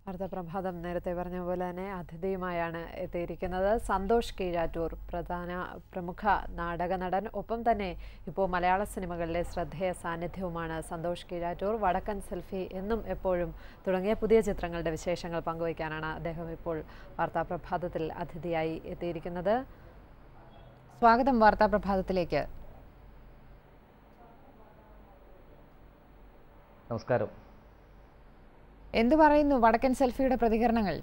വാർത്താ പ്രഭാതം നേരത്തെ പറഞ്ഞ പോലെ തന്നെ അതിഥിയുമായാണ് എത്തിയിരിക്കുന്നത് സന്തോഷ് കീഴാറ്റൂർ പ്രധാന പ്രമുഖ നാടക നടൻ ഒപ്പം തന്നെ ഇപ്പോൾ മലയാള സിനിമകളിലെ ശ്രദ്ധേയ സാന്നിധ്യവുമാണ് സന്തോഷ് കീഴാറ്റൂർ വടക്കൻ സെൽഫി എന്നും എപ്പോഴും തുടങ്ങിയ പുതിയ ചിത്രങ്ങളുടെ വിശേഷങ്ങൾ പങ്കുവയ്ക്കാനാണ് അദ്ദേഹം ഇപ്പോൾ വാർത്താ പ്രഭാതത്തിൽ അതിഥിയായി എത്തിയിരിക്കുന്നത് സ്വാഗതം വാർത്താ പ്രഭാതത്തിലേക്ക് നമസ്കാരം എന്തു പറയുന്നു വടക്കൻ സെൽഫിയുടെ പ്രതികരണങ്ങൾ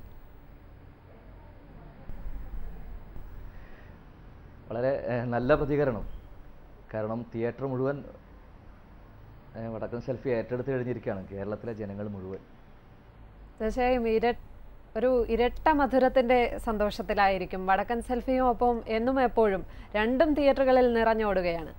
വളരെ ഏഹ്, നല്ല പ്രതികരണം കാരണം തിയേറ്റർ മുഴുവൻ ഏഹ്, വടക്കൻ സെൽഫി ഏറ്റെടുത്ത് കഴിഞ്ഞിരിക്കുകയാണ് കേരളത്തിലെ ജനങ്ങൾ മുഴുവൻ തീർച്ചയായും ഇര ഒരു ഇരട്ട മധുരത്തിന്റെ സന്തോഷത്തിലായിരിക്കും വടക്കൻ സെൽഫിയും ഒപ്പം എന്നും എപ്പോഴും രണ്ടും തിയേറ്ററുകളിൽ നിറഞ്ഞോടുകയാണ്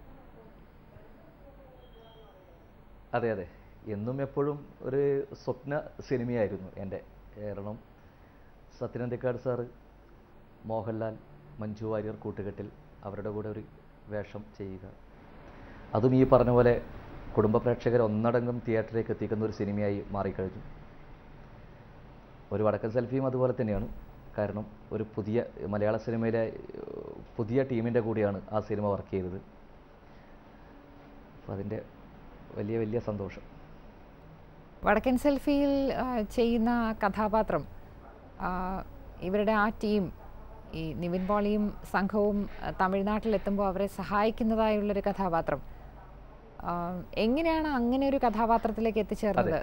അതെ അതെ എന്നും എപ്പോഴും ഒരു സ്വപ്ന സിനിമയായിരുന്നു എൻ്റെ കാരണം സത്യനന്ദിക്കാട് സാറ് മോഹൻലാൽ മഞ്ജു വാര്യർ കൂട്ടുകെട്ടിൽ അവരുടെ കൂടെ ഒരു വേഷം ചെയ്യുക അതും ഈ പറഞ്ഞ പോലെ കുടുംബ പ്രേക്ഷകരെ ഒന്നടങ്കം തിയേറ്ററിലേക്ക് എത്തിക്കുന്ന ഒരു സിനിമയായി മാറിക്കഴിഞ്ഞു ഒരു വടക്കൻ സെൽഫിയും അതുപോലെ തന്നെയാണ് കാരണം ഒരു പുതിയ മലയാള സിനിമയിലെ ഏഹ്, പുതിയ ടീമിൻ്റെ കൂടിയാണ് ആ സിനിമ വർക്ക് ചെയ്തത് അപ്പോൾ അതിൻ്റെ വലിയ വലിയ സന്തോഷം വടക്കൻ സെൽഫിയിൽ ആ, ചെയ്യുന്ന ആ കഥാപാത്രം ആ, ഇവരുടെ ആ ടീം ഈ നിവിൻ പോളിയും സംഘവും ആ, തമിഴ്നാട്ടിലെത്തുമ്പോൾ അവരെ സഹായിക്കുന്നതായുള്ളൊരു കഥാപാത്രം ആ, എങ്ങനെയാണ് അങ്ങനെ ഒരു കഥാപാത്രത്തിലേക്ക് എത്തിച്ചേർന്നത്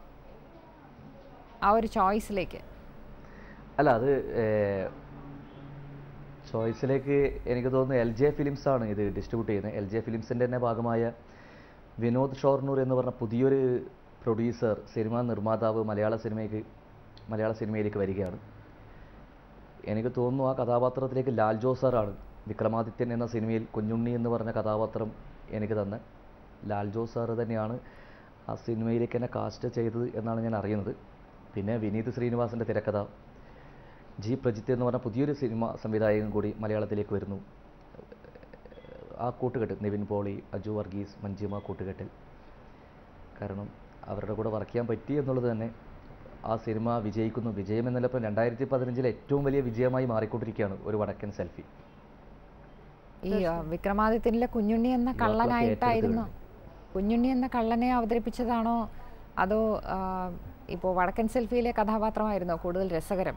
ആ ഒരു ചോയ്സിലേക്ക് അല്ല അത് ചോയ്സിലേക്ക് എനിക്ക് തോന്നുന്നു എൽ ജെ ഫിലിംസ് ആണ് ഇത് ഡിസ്ട്രിബ്യൂട്ട് ചെയ്യുന്നത് എൽ ജെ ഫിലിംസിൻ്റെ തന്നെ ഭാഗമായ വിനോദ് ഷോർണൂർ എന്ന് പറഞ്ഞ പുതിയൊരു പ്രൊഡ്യൂസർ സിനിമാ നിർമ്മാതാവ് മലയാള സിനിമയ്ക്ക് മലയാള സിനിമയിലേക്ക് വരികയാണ് എനിക്ക് തോന്നുന്നു ആ കഥാപാത്രത്തിലേക്ക് ലാൽ ജോസാറാണ് വിക്രമാദിത്യൻ എന്ന സിനിമയിൽ കുഞ്ഞുണ്ണി എന്ന് പറഞ്ഞ കഥാപാത്രം എനിക്ക് തന്നെ ലാൽ ജോസ് സാറ് തന്നെയാണ് ആ സിനിമയിലേക്ക് എന്നെ കാസ്റ്റ് ചെയ്തത് എന്നാണ് ഞാൻ അറിയുന്നത് പിന്നെ വിനീത് ശ്രീനിവാസൻ്റെ തിരക്കഥ ജി പ്രജിത്ത് എന്ന് പറഞ്ഞ പുതിയൊരു സിനിമ സംവിധായകൻ കൂടി മലയാളത്തിലേക്ക് വരുന്നു ആ കൂട്ടുകെട്ട് നിവിൻ പോളി അജു വർഗീസ് മഞ്ജിമ കൂട്ടുകെട്ടിൽ കാരണം അവരുടെ കൂടെ വർക്ക് ചെയ്യാൻ പറ്റി എന്നുള്ളത് തന്നെ ആ സിനിമ വിജയിക്കുന്നു വിജയം എന്നല്ല ഇപ്പം രണ്ടായിരത്തി പതിനഞ്ചിലെ ഏറ്റവും വലിയ വിജയമായി മാറിക്കൊണ്ടിരിക്കുകയാണ് ഒരു വടക്കൻ സെൽഫി ഈ ആ, വിക്രമാദിത്യനിലെ കുഞ്ഞുണ്ണി എന്ന യുവാക്കളൊക്കെ കള്ളനായിട്ടായിരുന്നു ഏറ്റെടുത്ത് കുഞ്ഞുണ്ണി എന്ന കള്ളനെ അവതരിപ്പിച്ചതാണോ അതോ ആ, ഇപ്പോൾ വടക്കൻ സെൽഫിയിലെ കഥാപാത്രമായിരുന്നോ കൂടുതൽ രസകരം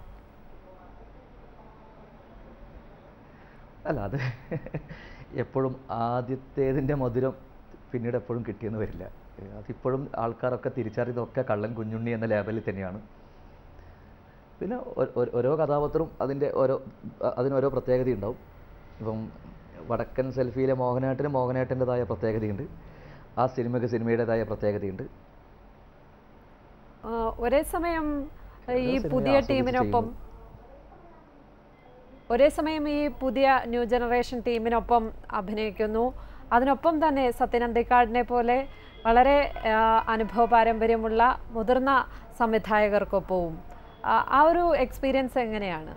അല്ല അത് എപ്പോഴും ആദ്യത്തേതിൻ്റെ മധുരം പിന്നീട് എപ്പോഴും കിട്ടിയെന്ന് വരില്ല ഏഹ് അതിപ്പോഴും ആൾക്കാരൊക്കെ തിരിച്ചറിയുന്നതൊക്കെ കള്ളൻ കുഞ്ഞുണ്ണി എന്ന ലേബലിൽ തന്നെയാണ് പിന്നെ ഒ- ഒ- ഓരോ കഥാപാത്രവും അതിൻ്റെ ഓരോ അ- അതിനോരോ പ്രത്യേകതയുണ്ടാവും ഇപ്പം വടക്കൻ സെൽഫിയിലെ മോഹനാട്ടിന് മോഹനാട്ടിൻ്റെതായ പ്രത്യേകതയുണ്ട് ആ സിനിമയ്ക്ക് സിനിമയുടേതായ പ്രത്യേകതയുണ്ട് ആ, ഒരേ സമയം ഈ സിനിമയെ പുതിയ ആസ്വദിച്ച് ടീമിനൊപ്പം ചെയ്യുന്നു. ഒരേ സമയം ഈ പുതിയ ന്യൂ ജനറേഷൻ ടീമിനൊപ്പം അഭിനയിക്കുന്നു അതിനൊപ്പം തന്നെ സത്യനന്ദിക്കാടിനെ പോലെ വളരെ ആ, അനുഭവ പാരമ്പര്യമുള്ള മുതിർന്ന സംവിധായകർക്കൊപ്പവും ആ, ആ ഒരു എക്സ്പീരിയൻസ് എങ്ങനെയാണ്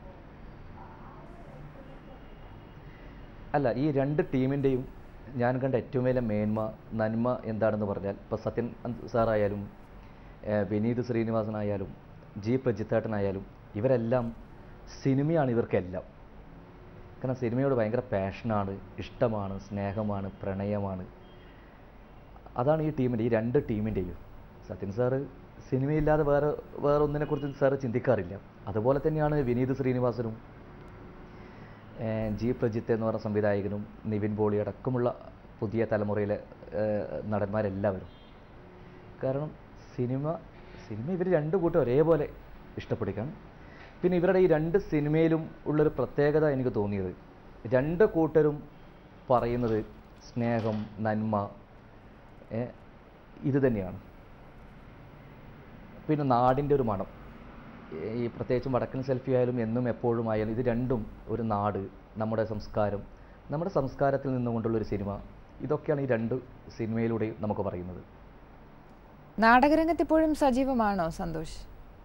അല്ല ഈ രണ്ട് ടീമിൻ്റെയും ഞാൻ കണ്ട ഏറ്റവും വലിയ മേന്മ നന്മ എന്താണെന്ന് പറഞ്ഞാൽ ഇപ്പോൾ സത്യൻ അന്ത് സാറായാലും ഏഹ് വിനീത് ശ്രീനിവാസനായാലും ജി പ്രജിത്തേട്ടനായാലും ഇവരെല്ലാം സിനിമയാണ് ഇവർക്കെല്ലാം കാരണം സിനിമയോട് ഭയങ്കര പാഷനാണ് ഇഷ്ടമാണ് സ്നേഹമാണ് പ്രണയമാണ് അതാണ് ഈ ടീമിൻ്റെ ഈ രണ്ട് ടീമിൻ്റെയും സത്യൻ സാറ് സിനിമയില്ലാതെ വേറെ വേറെ ഒന്നിനെക്കുറിച്ച് സാറ് ചിന്തിക്കാറില്ല അതുപോലെ തന്നെയാണ് വിനീത് ശ്രീനിവാസനും ഏഹ് ജി പ്രജിത്ത് എന്ന് പറഞ്ഞ സംവിധായകനും നിവിൻ പോളി അടക്കമുള്ള പുതിയ തലമുറയിലെ ഏഹ് നടന്മാരെല്ലാവരും കാരണം സിനിമ സിനിമ ഇവർ രണ്ട് കൂട്ടം ഒരേപോലെ ഇഷ്ടപ്പെടുകയാണ് പിന്നെ ഇവരുടെ ഈ രണ്ട് സിനിമയിലും ഉള്ളൊരു പ്രത്യേകത എനിക്ക് തോന്നിയത് രണ്ട് കൂട്ടരും പറയുന്നത് സ്നേഹം നന്മ ഏ, ഇത് തന്നെയാണ് പിന്നെ നാടിൻ്റെ ഒരു മണം ഈ പ്രത്യേകിച്ചും വടക്കൻ സെൽഫി ആയാലും എന്നും എപ്പോഴും ആയാലും ഇത് രണ്ടും ഒരു നാട് നമ്മുടെ സംസ്കാരം നമ്മുടെ സംസ്കാരത്തിൽ നിന്നുകൊണ്ടുള്ള ഒരു സിനിമ ഇതൊക്കെയാണ് ഈ രണ്ട് സിനിമയിലൂടെയും നമുക്ക് പറയുന്നത് നാടകരംഗത്ത് ഇപ്പോഴും സജീവമാണോ സന്തോഷ്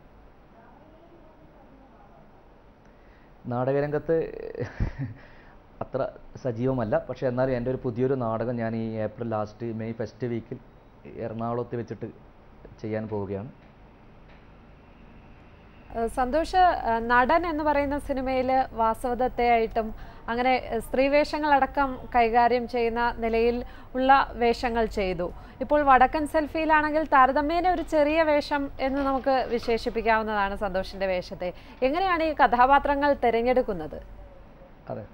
നാടകരംഗത്ത് അത്ര സജീവമല്ല പക്ഷേ എന്നാലും എൻ്റെ ഒരു പുതിയൊരു നാടകം ഞാൻ ഈ ഏപ്രിൽ ലാസ്റ്റ് മെയ് ഫസ്റ്റ് വീക്കിൽ എറണാകുളത്ത് വെച്ചിട്ട് ചെയ്യാൻ പോവുകയാണ് ഏഹ് സന്തോഷ് ഏഹ് നടൻ എന്ന് പറയുന്ന സിനിമയിൽ വാസവദത്തയായിട്ടും അങ്ങനെ ഏഹ് സ്ത്രീവേഷങ്ങളടക്കം കൈകാര്യം ചെയ്യുന്ന നിലയിൽ ഉള്ള വേഷങ്ങൾ ചെയ്തു ഇപ്പോൾ വടക്കൻ സെൽഫിയിലാണെങ്കിൽ താരതമ്യേന ഒരു ചെറിയ വേഷം എന്ന് നമുക്ക് വിശേഷിപ്പിക്കാവുന്നതാണ് സന്തോഷിന്റെ വേഷത്തെ എങ്ങനെയാണ് ഈ കഥാപാത്രങ്ങൾ തിരഞ്ഞെടുക്കുന്നത് അതെ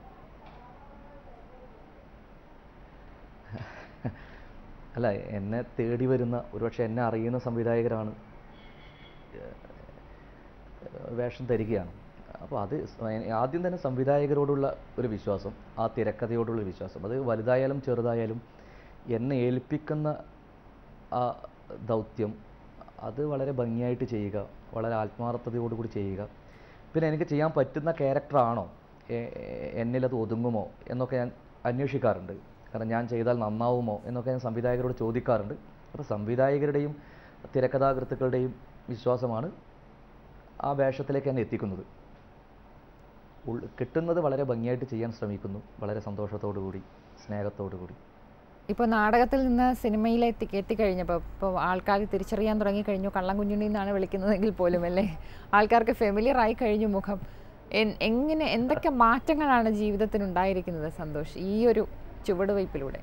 അല്ല എന്നെ തേടി വരുന്ന ഒരുപക്ഷെ എന്നെ അറിയുന്ന സംവിധായകരാണ് ഏഹ്, വേഷം തരികയാണ് അപ്പോൾ അത് സ്വയം- ആദ്യം തന്നെ സംവിധായകരോടുള്ള ഒരു വിശ്വാസം ആ തിരക്കഥയോടുള്ള വിശ്വാസം അത് വലുതായാലും ചെറുതായാലും എന്നെ ഏൽപ്പിക്കുന്ന ആ ദൗത്യം അത് വളരെ ഭംഗിയായിട്ട് ചെയ്യുക വളരെ ആത്മാർത്ഥതയോടുകൂടി ചെയ്യുക പിന്നെ എനിക്ക് ചെയ്യാൻ പറ്റുന്ന ക്യാരക്ടറാണോ എന്നിലത് ഒതുങ്ങുമോ എന്നൊക്കെ ഞാൻ അന്വേഷിക്കാറുണ്ട് കാരണം ഞാൻ ചെയ്താൽ നന്നാവുമോ എന്നൊക്കെ ഞാൻ സംവിധായകരോട് ചോദിക്കാറുണ്ട് അപ്പോൾ സംവിധായകരുടെയും തിരക്കഥാകൃത്തുക്കളുടെയും വിശ്വാസമാണ് ആ വേഷത്തിലേക്ക് എന്നെ എത്തിക്കുന്നത് ഉൾ- കിട്ടുന്നത് വളരെ ഭംഗിയായിട്ട് ചെയ്യാൻ ശ്രമിക്കുന്നു വളരെ സന്തോഷത്തോടു കൂടി സ്നേഹത്തോടു കൂടി ഇപ്പോൾ നാടകത്തിൽ നിന്ന് സിനിമയിലെത്തി എത്തിക്കഴിഞ്ഞപ്പോൾ ഇപ്പോൾ ആൾക്കാർ തിരിച്ചറിയാൻ തുടങ്ങി കഴിഞ്ഞു കള്ളം കുഞ്ഞുണ്ണി എന്നാണ് വിളിക്കുന്നതെങ്കിൽ പോലും അല്ലേ ആൾക്കാർക്ക് ഫെമിലിയർ ആയി കഴിഞ്ഞു മുഖം എൻ- എങ്ങനെ എന്തൊക്കെ മാറ്റങ്ങളാണ് ജീവിതത്തിൽ ഉണ്ടായിരിക്കുന്നത് സന്തോഷ് ഈ ഒരു ചുവടുവയ്പ്പിലൂടെ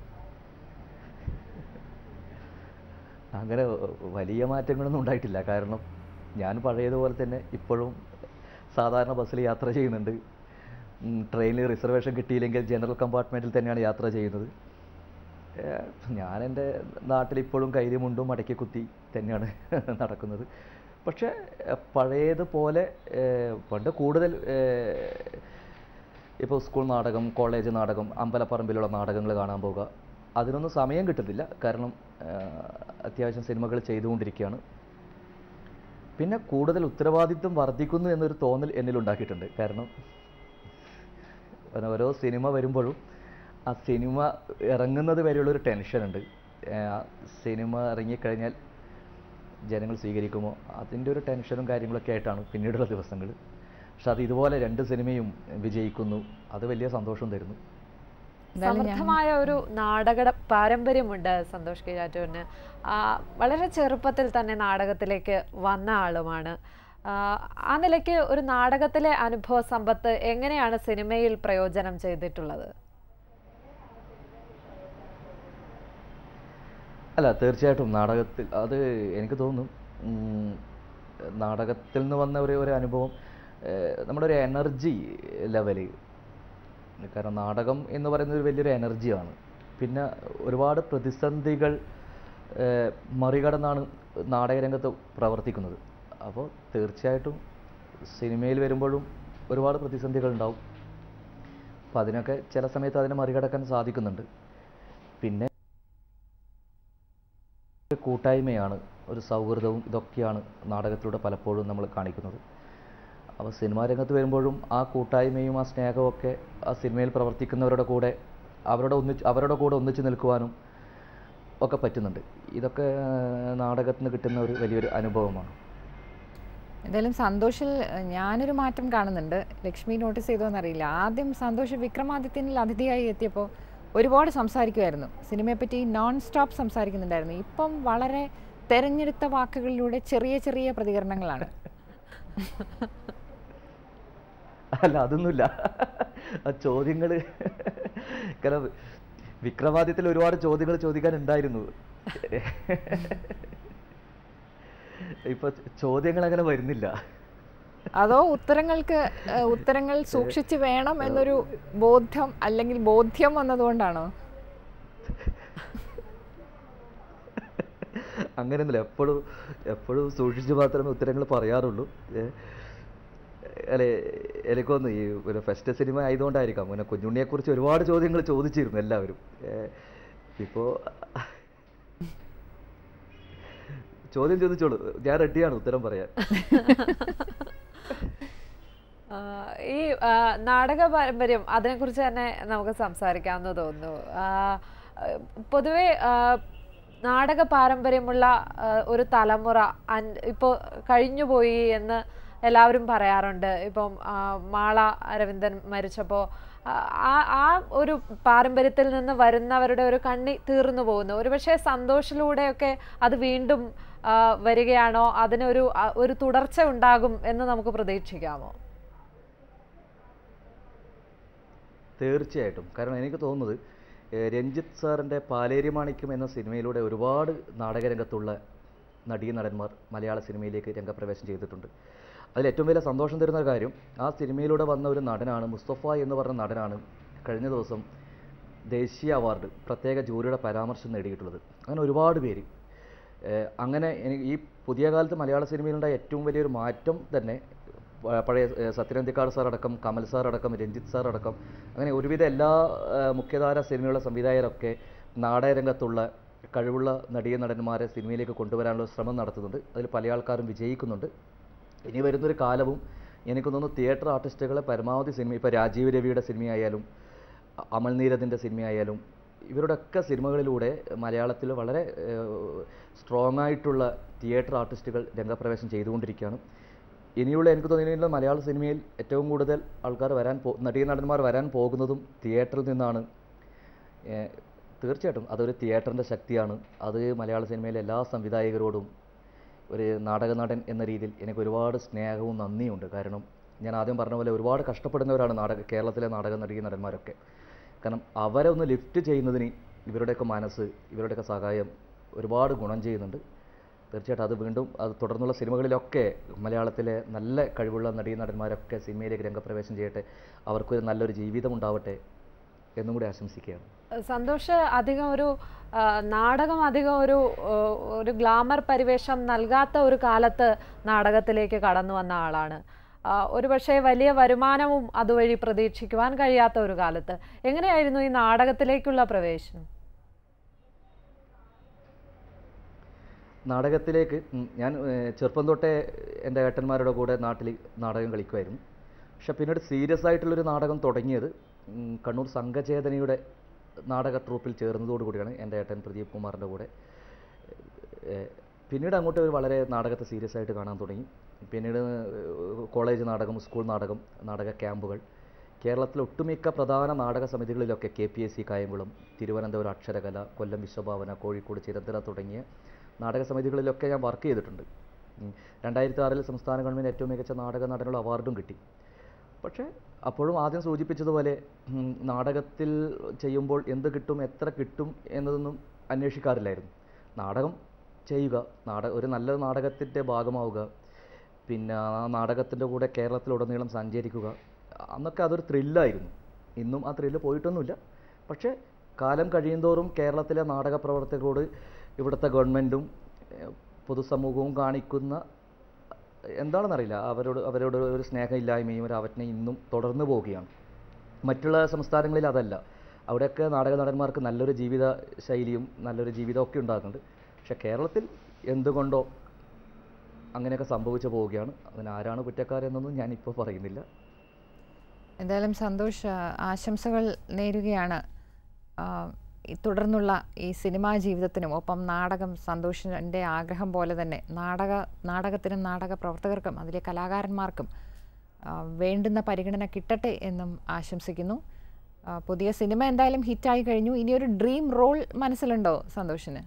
അങ്ങനെ വലിയ മാറ്റങ്ങളൊന്നും ഉണ്ടായിട്ടില്ല കാരണം ഞാൻ പഴയതുപോലെ തന്നെ ഇപ്പോഴും സാധാരണ ബസ്സിൽ യാത്ര ചെയ്യുന്നുണ്ട് ട്രെയിനിൽ റിസർവേഷൻ കിട്ടിയില്ലെങ്കിൽ ജനറൽ കമ്പാർട്ട്മെൻറ്റിൽ തന്നെയാണ് യാത്ര ചെയ്യുന്നത് ഏഹ് ഞാൻ എൻ്റെ നാട്ടിൽ ഇപ്പോഴും കൈരിമുണ്ടും മടക്കി കുത്തി തന്നെയാണ് നടക്കുന്നത് പക്ഷേ ഏഹ് പഴയതുപോലെ ഏഹ് പണ്ട് കൂടുതൽ ഇപ്പോൾ സ്കൂൾ നാടകം കോളേജ് നാടകം അമ്പലപ്പറമ്പിലുള്ള നാടകങ്ങൾ കാണാൻ പോകുക അതിനൊന്നും സമയം കിട്ടുന്നില്ല കാരണം ഏഹ് അത്യാവശ്യം സിനിമകൾ ചെയ്തുകൊണ്ടിരിക്കുകയാണ് പിന്നെ കൂടുതൽ ഉത്തരവാദിത്വം വർദ്ധിക്കുന്നു എന്നൊരു തോന്നൽ എന്നിൽ ഉണ്ടാക്കിയിട്ടുണ്ട് കാരണം കാരണം ഓരോ സിനിമ വരുമ്പോഴും ആ സിനിമ ഇറങ്ങുന്നത് വരെയുള്ളൊരു ടെൻഷനുണ്ട് ഏഹ് ആ സിനിമ ഇറങ്ങിക്കഴിഞ്ഞാൽ ജനങ്ങൾ സ്വീകരിക്കുമോ അതിൻ്റെ ഒരു ടെൻഷനും കാര്യങ്ങളൊക്കെ ആയിട്ടാണ് പിന്നീടുള്ള ദിവസങ്ങൾ പക്ഷെ അത് ഇതുപോലെ രണ്ട് സിനിമയും വിജയിക്കുന്നു അത് വലിയ സന്തോഷം തരുന്നു എന്തായാലും ഞാൻ സമൃദ്ധമായ ഒരു നാടക പാരമ്പര്യമുണ്ട് സന്തോഷ് കീഴാറ്റൂരിന് ആ, വളരെ ചെറുപ്പത്തിൽ തന്നെ നാടകത്തിലേക്ക് വന്ന ആളുമാണ് ആ, ആ നിലയ്ക്ക് ഒരു നാടകത്തിലെ അനുഭവ സമ്പത്ത് എങ്ങനെയാണ് സിനിമയിൽ പ്രയോജനം ചെയ്തിട്ടുള്ളത് അല്ല തീർച്ചയായിട്ടും നാടകത്തിൽ അത് എനിക്ക് തോന്നുന്നു ഉം, നാടകത്തിൽ നിന്ന് വന്ന ഒരു ഒരു അനുഭവം ഏഹ്, നമ്മുടെ ഒരു എനർജി ലെവല് കാരണം നാടകം എന്ന് പറയുന്നത് ഒരു വലിയൊരു എനർജിയാണ് പിന്നെ ഒരുപാട് പ്രതിസന്ധികൾ ഏഹ്, മറികടന്നാണ് നാടകരംഗത്ത് പ്രവർത്തിക്കുന്നത് അപ്പോൾ തീർച്ചയായിട്ടും സിനിമയിൽ വരുമ്പോഴും ഒരുപാട് പ്രതിസന്ധികൾ ഉണ്ടാവും അപ്പോൾ അതിനൊക്കെ ചില സമയത്ത് അതിനെ മറികടക്കാൻ സാധിക്കുന്നുണ്ട് പിന്നെ ഒരു കൂട്ടായ്മയാണ് ഒരു സൗഹൃദവും ഇതൊക്കെയാണ് നാടകത്തിലൂടെ പലപ്പോഴും നമ്മൾ കാണിക്കുന്നത് അപ്പോൾ സിനിമാ രംഗത്ത് വരുമ്പോഴും ആ കൂട്ടായ്മയും ആ സ്നേഹവും ഒക്കെ ആ സിനിമയിൽ പ്രവർത്തിക്കുന്നവരുടെ കൂടെ അവരുടെ ഒന്നിച്ച് അവരുടെ കൂടെ ഒന്നിച്ച് നിൽക്കുവാനും ഒക്കെ പറ്റുന്നുണ്ട് ഇതൊക്കെ ആ, നാടകത്തിൽ നിന്ന് കിട്ടുന്ന ഒരു വലിയൊരു അനുഭവമാണ് എന്തായാലും സന്തോഷിൽ ഏഹ്, ഞാനൊരു മാറ്റം കാണുന്നുണ്ട് ലക്ഷ്മി നോട്ടീസ് ചെയ്തോന്നറിയില്ല ആദ്യം സന്തോഷ് വിക്രമാദിത്യനിൽ അതിഥിയായി എത്തിയപ്പോൾ ഒരുപാട് സംസാരിക്കുമായിരുന്നു സിനിമയെപ്പറ്റി നോൺ സ്റ്റോപ്പ് സംസാരിക്കുന്നുണ്ടായിരുന്നു ഇപ്പം വളരെ തെരഞ്ഞെടുത്ത വാക്കുകളിലൂടെ ചെറിയ ചെറിയ പ്രതികരണങ്ങളാണ് അല്ല അതൊന്നുമില്ല ആ ചോദ്യങ്ങൾ കാരണം വിക്രമാദിത്യത്തിൽ ഒരുപാട് ചോദ്യങ്ങൾ ചോദിക്കാനുണ്ടായിരുന്നു ഇപ്പൊ ചോദ്യങ്ങൾ അങ്ങനെ വരുന്നില്ല അതോ ഉത്തരങ്ങൾക്ക് ഏഹ്, ഉത്തരങ്ങൾ സൂക്ഷിച്ച് വേണം എന്നൊരു ബോധ്യം അല്ലെങ്കിൽ ബോധ്യം വന്നതുകൊണ്ടാണോ അങ്ങനെയൊന്നുമില്ല എപ്പോഴും എപ്പോഴും സൂക്ഷിച്ച് മാത്രമേ ഉത്തരങ്ങൾ പറയാറുള്ളൂ ഏ, അല്ലെ എനിക്കൊന്ന് ഈ ഒരു ഫസ്റ്റ് സിനിമ ആയതുകൊണ്ടായിരിക്കാം പിന്നെ കുഞ്ഞുണ്ണിയെക്കുറിച്ച് ഒരുപാട് ചോദ്യങ്ങൾ ചോദിച്ചിരുന്നു എല്ലാവരും ഏ, ഇപ്പോ ചോദ്യം ചോദിച്ചോളൂ ഞാൻ റെഡിയാണ് ഉത്തരം പറയാൻ ആ, ഈ ആ, നാടക പാരമ്പര്യം അതിനെക്കുറിച്ച് തന്നെ നമുക്ക് സംസാരിക്കാമെന്ന് തോന്നുന്നു ആ, പൊതുവെ ആ, നാടക പാരമ്പര്യമുള്ള ആ, ഒരു തലമുറ അൻ- ഇപ്പോൾ കഴിഞ്ഞുപോയി എന്ന് എല്ലാവരും പറയാറുണ്ട് ഇപ്പം ആ, മാള അരവിന്ദൻ മരിച്ചപ്പോൾ ആ ആ ഒരു പാരമ്പര്യത്തിൽ നിന്ന് വരുന്നവരുടെ ഒരു കണ്ണി തീർന്നു പോകുന്നു ഒരുപക്ഷെ സന്തോഷിലൂടെയൊക്കെ അത് വീണ്ടും ആ, വരികയാണോ അതിനൊരു ആ, ഒരു തുടർച്ച ഉണ്ടാകും എന്ന് നമുക്ക് പ്രതീക്ഷിക്കാമോ തീർച്ചയായിട്ടും കാരണം എനിക്ക് തോന്നുന്നത് ഏഹ് രഞ്ജിത്ത് സാറിൻ്റെ പാലേരി മാണിക്യം എന്ന സിനിമയിലൂടെ ഒരുപാട് നാടകരംഗത്തുള്ള നടീ നടന്മാർ മലയാള സിനിമയിലേക്ക് രംഗപ്രവേശം ചെയ്തിട്ടുണ്ട് അതിൽ ഏറ്റവും വലിയ സന്തോഷം തരുന്ന ഒരു കാര്യം ആ സിനിമയിലൂടെ വന്ന ഒരു നടനാണ് മുസ്തഫ എന്ന് പറഞ്ഞ നടനാണ് കഴിഞ്ഞ ദിവസം ദേശീയ അവാർഡ് പ്രത്യേക ജൂറിയുടെ പരാമർശം നേടിയിട്ടുള്ളത് അങ്ങനെ ഒരുപാട് പേര് ഏഹ് അങ്ങനെ എനിക്ക് ഈ പുതിയ കാലത്ത് മലയാള സിനിമയിലുണ്ടായ ഏറ്റവും വലിയൊരു മാറ്റം തന്നെ പ- പഴയ ഏഹ് സത്യനന്ദിക്കാട് സാർ അടക്കം കമൽ സാർ അടക്കം രഞ്ജിത്ത് സാർ അടക്കം അങ്ങനെ ഒരുവിധ എല്ലാ ഏഹ് മുഖ്യധാര സിനിമയുള്ള സംവിധായകരൊക്കെ നാടകരംഗത്തുള്ള കഴിവുള്ള നടീയ നടന്മാരെ സിനിമയിലേക്ക് കൊണ്ടുവരാനുള്ള ശ്രമം നടത്തുന്നുണ്ട് അതിൽ പല ആൾക്കാരും വിജയിക്കുന്നുണ്ട് ഇനി വരുന്നൊരു കാലവും എനിക്ക് തോന്നുന്നു തിയേറ്റർ ആർട്ടിസ്റ്റുകളെ പരമാവധി സിനിമ ഇപ്പോൾ രാജീവ് രവിയുടെ സിനിമയായാലും അ- അമൽ നീരദിൻ്റെ സിനിമയായാലും ഇവരുടെയൊക്കെ സിനിമകളിലൂടെ മലയാളത്തിൽ വളരെ സ്ട്രോങ് ആയിട്ടുള്ള തിയേറ്റർ ആർട്ടിസ്റ്റുകൾ രംഗപ്രവേശം ചെയ്തുകൊണ്ടിരിക്കുകയാണ് ഇനിയുള്ള എനിക്ക് തോന്നുന്നു മലയാള സിനിമയിൽ ഏറ്റവും കൂടുതൽ ആൾക്കാർ വരാൻ പോ നടീ നടന്മാർ വരാൻ പോകുന്നതും തിയേറ്ററിൽ നിന്നാണ് ഏഹ് തീർച്ചയായിട്ടും അതൊരു തിയേറ്ററിൻ്റെ ശക്തിയാണ് അത് മലയാള സിനിമയിലെ എല്ലാ സംവിധായകരോടും ഒരു നാടക നടൻ എന്ന രീതിയിൽ എനിക്ക് ഒരുപാട് സ്നേഹവും നന്ദിയുണ്ട് കാരണം ഞാൻ ആദ്യം പറഞ്ഞ പോലെ ഒരുപാട് കഷ്ടപ്പെടുന്നവരാണ് നാടക കേരളത്തിലെ നാടക നടീ നടന്മാരൊക്കെ കാരണം അവരെ ഒന്ന് ലിഫ്റ്റ് ചെയ്യുന്നതിന് ഇവരുടെയൊക്കെ മനസ്സ് ഇവരുടെയൊക്കെ സഹായം ഒരുപാട് ഗുണം ചെയ്യുന്നുണ്ട് തീർച്ചയായിട്ടും അത് വീണ്ടും അത് തുടർന്നുള്ള സിനിമകളിലൊക്കെ മലയാളത്തിലെ നല്ല കഴിവുള്ള നടീ നടന്മാരൊക്കെ സിനിമയിലേക്ക് രംഗപ്രവേശം ചെയ്യട്ടെ അവർക്കൊരു നല്ലൊരു ജീവിതം ഉണ്ടാവട്ടെ എന്നും കൂടി ആശംസിക്കുകയാണ് സന്തോഷ് അധികം ഒരു ആ, നാടകം അധികം ഒരു ആ, ഒരു ഗ്ലാമർ പരിവേഷം നൽകാത്ത ഒരു കാലത്ത് നാടകത്തിലേക്ക് കടന്നു വന്ന ആളാണ് ആ, ഒരുപക്ഷെ വലിയ വരുമാനവും അതുവഴി പ്രതീക്ഷിക്കുവാൻ കഴിയാത്ത ഒരു കാലത്ത് എങ്ങനെയായിരുന്നു ഈ നാടകത്തിലേക്കുള്ള പ്രവേശനം നാടകത്തിലേക്ക് ഉം, ഞാൻ ഏഹ്, ചെറുപ്പം തൊട്ടേ എൻ്റെ ഏട്ടന്മാരുടെ കൂടെ നാട്ടിൽ നാടകം കളിക്കുമായിരുന്നു പക്ഷെ പിന്നീട് സീരിയസ് ആയിട്ടുള്ളൊരു നാടകം തുടങ്ങിയത് ഉം, കണ്ണൂർ സംഘചേതനയുടെ നാടക ട്രൂപ്പിൽ ചേർന്നതോടുകൂടിയാണ് എൻ്റെ ഏട്ടൻ പ്രദീപ് കുമാറിൻ്റെ കൂടെ ഏഹ്, പിന്നീട് അങ്ങോട്ട് വളരെ നാടകത്തെ സീരിയസ് ആയിട്ട് കാണാൻ തുടങ്ങി പിന്നീട് ഏഹ്, കോളേജ് നാടകം സ്കൂൾ നാടകം നാടക ക്യാമ്പുകൾ കേരളത്തിലെ ഒട്ടുമിക്ക പ്രധാന നാടക സമിതികളിലൊക്കെ K P S C Kayamkulam Thiruvananthapuram Aksharakala Kollam Vishwabhavana Kozhikode Chiranthara തുടങ്ങിയ നാടക സമിതികളിലൊക്കെ ഞാൻ വർക്ക് ചെയ്തിട്ടുണ്ട് ഉം. രണ്ടായിരത്തി ആറിൽ സംസ്ഥാന ഗവൺമെൻറ് ഏറ്റവും മികച്ച നാടക നടനുള്ള അവാർഡും കിട്ടി പക്ഷേ അപ്പോഴും ആദ്യം സൂചിപ്പിച്ചതുപോലെ ഉം, നാടകത്തിൽ ചെയ്യുമ്പോൾ എന്ത് കിട്ടും എത്ര കിട്ടും എന്നതൊന്നും അന്വേഷിക്കാറില്ലായിരുന്നു നാടകം ചെയ്യുക നാടക ഒരു നല്ല നാടകത്തിൻ്റെ ഭാഗമാവുക പിന്നെ ആ നാടകത്തിൻ്റെ കൂടെ കേരളത്തിലുടനീളം സഞ്ചരിക്കുക അന്നൊക്കെ അതൊരു ത്രില്ലായിരുന്നു ഇന്നും ആ ത്രില്ല് പോയിട്ടൊന്നുമില്ല പക്ഷേ കാലം കഴിയുന്തോറും കേരളത്തിലെ നാടക പ്രവർത്തകരോട് ഇവിടുത്തെ ഗവൺമെൻറ്റും ഏഹ്, പൊതുസമൂഹവും കാണിക്കുന്ന എന്താണെന്നറിയില്ല അവരോട് അവരോട് ഒരു സ്നേഹമില്ലായ്മയും ഒരു അവജ്ഞയും ഇന്നും തുടർന്നു പോവുകയാണ് മറ്റുള്ള സംസ്ഥാനങ്ങളിൽ അതല്ല അവിടെയൊക്കെ നാടക നടന്മാർക്ക് നല്ലൊരു ജീവിത ശൈലിയും നല്ലൊരു ജീവിതമൊക്കെ ഉണ്ടാകുന്നുണ്ട് പക്ഷേ കേരളത്തിൽ എന്തുകൊണ്ടോ അങ്ങനെയൊക്കെ സംഭവിച്ചു പോവുകയാണ് അതിന് ആരാണ് കുറ്റക്കാരെന്നൊന്നും ഞാനിപ്പോൾ പറയുന്നില്ല എന്തായാലും സന്തോഷ് ആ, ആശംസകൾ നേരുകയാണ് ആ, ഈ തുടർന്നുള്ള ഈ സിനിമാ ജീവിതത്തിനും ഒപ്പം നാടകം സന്തോഷിൻ്റെ ആഗ്രഹം പോലെ തന്നെ നാടക നാടകത്തിനും നാടക പ്രവർത്തകർക്കും അതിലെ കലാകാരന്മാർക്കും ആ, വേണ്ടുന്ന പരിഗണന കിട്ടട്ടെ എന്നും ആശംസിക്കുന്നു ആ, പുതിയ സിനിമ എന്തായാലും ഹിറ്റായി കഴിഞ്ഞു ഇനിയൊരു ഡ്രീം റോൾ മനസ്സിലുണ്ടോ സന്തോഷിന്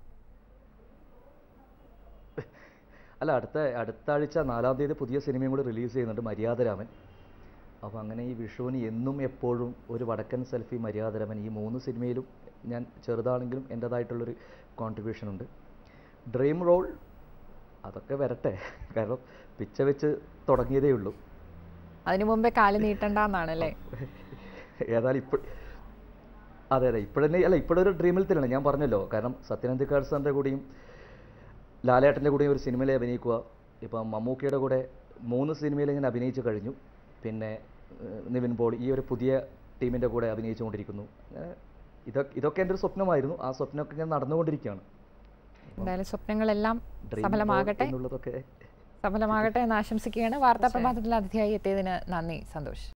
അല്ല അടുത്ത അടുത്ത ആഴ്ച നാലാം തീയതി പുതിയ സിനിമയും കൂടി റിലീസ് ചെയ്യുന്നുണ്ട് മര്യാദരാമൻ അപ്പോൾ അങ്ങനെ ഈ വിഷുവിന് എന്നും എപ്പോഴും ഒരു വടക്കൻ സെൽഫി മര്യാദരാമൻ ഈ മൂന്ന് സിനിമയിലും ഞാൻ ചെറുതാണെങ്കിലും എൻ്റേതായിട്ടുള്ളൊരു കോൺട്രിബ്യൂഷൻ ഉണ്ട് ഡ്രീം റോൾ അതൊക്കെ വരട്ടെ കാരണം പിച്ച വെച്ച് തുടങ്ങിയതേ ഉള്ളൂ അതിനു മുമ്പേ കാല് നീട്ടണ്ടെന്നാണല്ലേ ഏതായാലും ഇപ്പോൾ അതെ അതെ ഇപ്പോഴന്നെ അല്ല ഇപ്പോഴൊരു ഡ്രീമിൽ തന്നെയാണ് ഞാൻ പറഞ്ഞല്ലോ കാരണം സത്യനന്ദിക്കാട് സാറിൻ്റെ കൂടെയും ലാലേട്ടൻ്റെ കൂടെയും ഒരു സിനിമയിൽ അഭിനയിക്കുക ഇപ്പം മമ്മൂക്കയുടെ കൂടെ മൂന്ന് സിനിമയിൽ ഞാൻ അഭിനയിച്ചു കഴിഞ്ഞു പിന്നെ ഏഹ്, നിവിൻ പോളി ഈ ഒരു പുതിയ ടീമിൻ്റെ കൂടെ അഭിനയിച്ചുകൊണ്ടിരിക്കുന്നു അങ്ങനെ ഇതൊക്കെ ഇതൊക്കെ എൻ്റെ ഒരു സ്വപ്നമായിരുന്നു ആ സ്വപ്നമൊക്കെ ഇങ്ങനെ നടന്നുകൊണ്ടിരിക്കുകയാണ് എന്തായാലും സ്വപ്നങ്ങളെല്ലാം ഡ്രീം സഫലമാകട്ടെ എന്നുള്ളതൊക്കെ സഫലമാകട്ടെ എന്ന് ആശംസിക്കുകയാണ് വാർത്താ പ്രഭാതത്തിൽ അതിഥിയായി എത്തിയതിന് നന്ദി സന്തോഷ്